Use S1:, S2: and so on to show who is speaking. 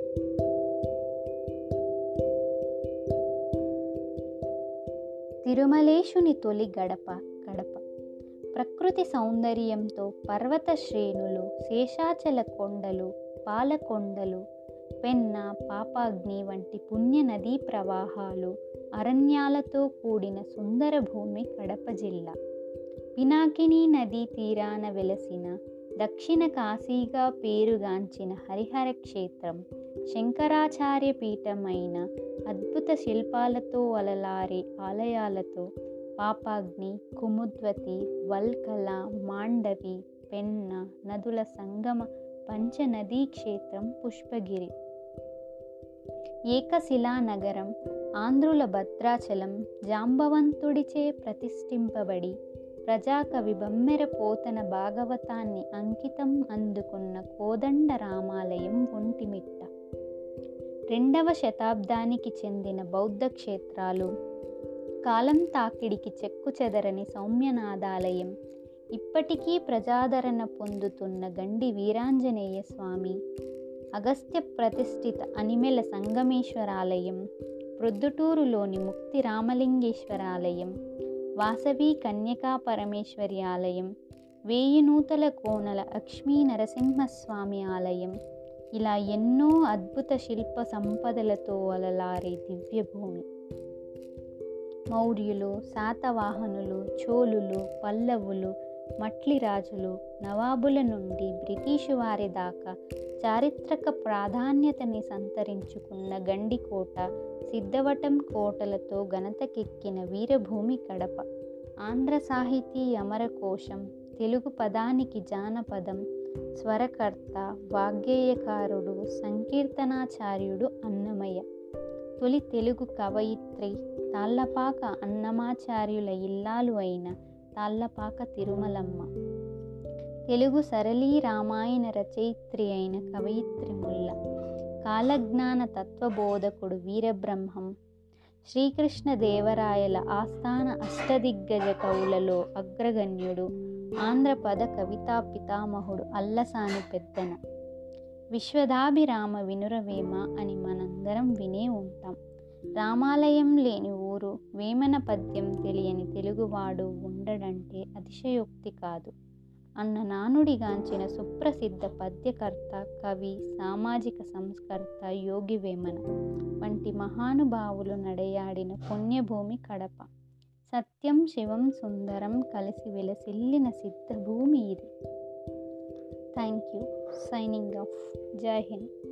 S1: తిరుమలేశుని తొలి గడప గడప ప్రకృతి సౌందర్యంతో పర్వత శ్రేణులు శేషాచల కొండలు పాలకొండలు పెన్న పాపాగ్ని వంటి పుణ్య నదీ ప్రవాహాలు అరణ్యాలతో కూడిన సుందర భూమి కడప జిల్లా పినాకిని నదీ తీరాన వెలసిన దక్షిణ కాశీగా పేరుగాంచిన హరిహర క్షేత్రం శంకరాచార్య పీఠమైన అద్భుత శిల్పాలతో అలలారే ఆలయాలతో పాపాగ్ని కుముద్వతి వల్కల మాండవి పెన్న నదుల సంగమ పంచనదీ క్షేత్రం పుష్పగిరి ఏకశిలా నగరం ఆంధ్రుల భద్రాచలం జాంబవంతుడిచే ప్రతిష్ఠింపబడి ప్రజాకవి బమ్మెర పోతన భాగవతాన్ని అంకితం అందుకున్న కోదండ రామాలయం ఒంటిమిట్ట రెండవ శతాబ్దానికి చెందిన బౌద్ధ క్షేత్రాలు కాలం తాకిడికి చెక్కు చెదరని సౌమ్యనాదాలయం ఇప్పటికీ ప్రజాదరణ పొందుతున్న గండి వీరాంజనేయ స్వామి అగస్త్య ప్రతిష్ఠిత అనిమెల సంగమేశ్వరాలయం ప్రొద్దుటూరులోని ముక్తి రామలింగేశ్వరాలయం వాసవి కన్యకా పరమేశ్వరి ఆలయం వేయి నూతల కోనల లక్ష్మీ నరసింహస్వామి ఆలయం ఇలా ఎన్నో అద్భుత శిల్ప సంపదలతో అలలారే దివ్యభూమి మౌర్యులు శాతవాహనులు చోళులు పల్లవులు మట్లి రాజులు నవాబుల నుండి బ్రిటిషు వారి దాకా చారిత్రక ప్రాధాన్యతని సంతరించుకున్న గండికోట సిద్ధవటం కోటలతో ఘనతకెక్కిన వీరభూమి కడప ఆంధ్ర సాహితీ అమరకోశం తెలుగు పదానికి జానపదం స్వరకర్త వాగ్గేయకారుడు సంకీర్తనాచార్యుడు అన్నమయ్య తొలి తెలుగు కవయిత్రి తాళ్లపాక అన్నమాచార్యుల ఇల్లాలు అయిన తాళ్లపాక తిరుమలమ్మ తెలుగు సరళీ రామాయణ రచయిత్రి అయిన కవయిత్రి ముల్ల కాలజ్ఞాన తత్వబోధకుడు వీరబ్రహ్మం శ్రీకృష్ణదేవరాయల ఆస్థాన అష్టదిగ్గజ కవులలో అగ్రగణ్యుడు ఆంధ్రపద కవితా పితామహుడు అల్లసాని పెద్దన విశ్వదాభిరామ వినురవేమ అని మనందరం వినే ఉంటాం రామాలయం లేని ఊరు వేమన పద్యం తెలియని తెలుగువాడు ఉండడంటే అతిశయోక్తి కాదు అన్న నానుడిగాంచిన సుప్రసిద్ధ పద్యకర్త కవి సామాజిక సంస్కర్త యోగి వేమన వంటి మహానుభావులు నడయాడిన పుణ్యభూమి కడప సత్యం శివం సుందరం కలిసి వెలసిల్లిన సిద్ధభూమి ఇది థ్యాంక్ యూ సైనింగ్ ఆఫ్ జై హింద్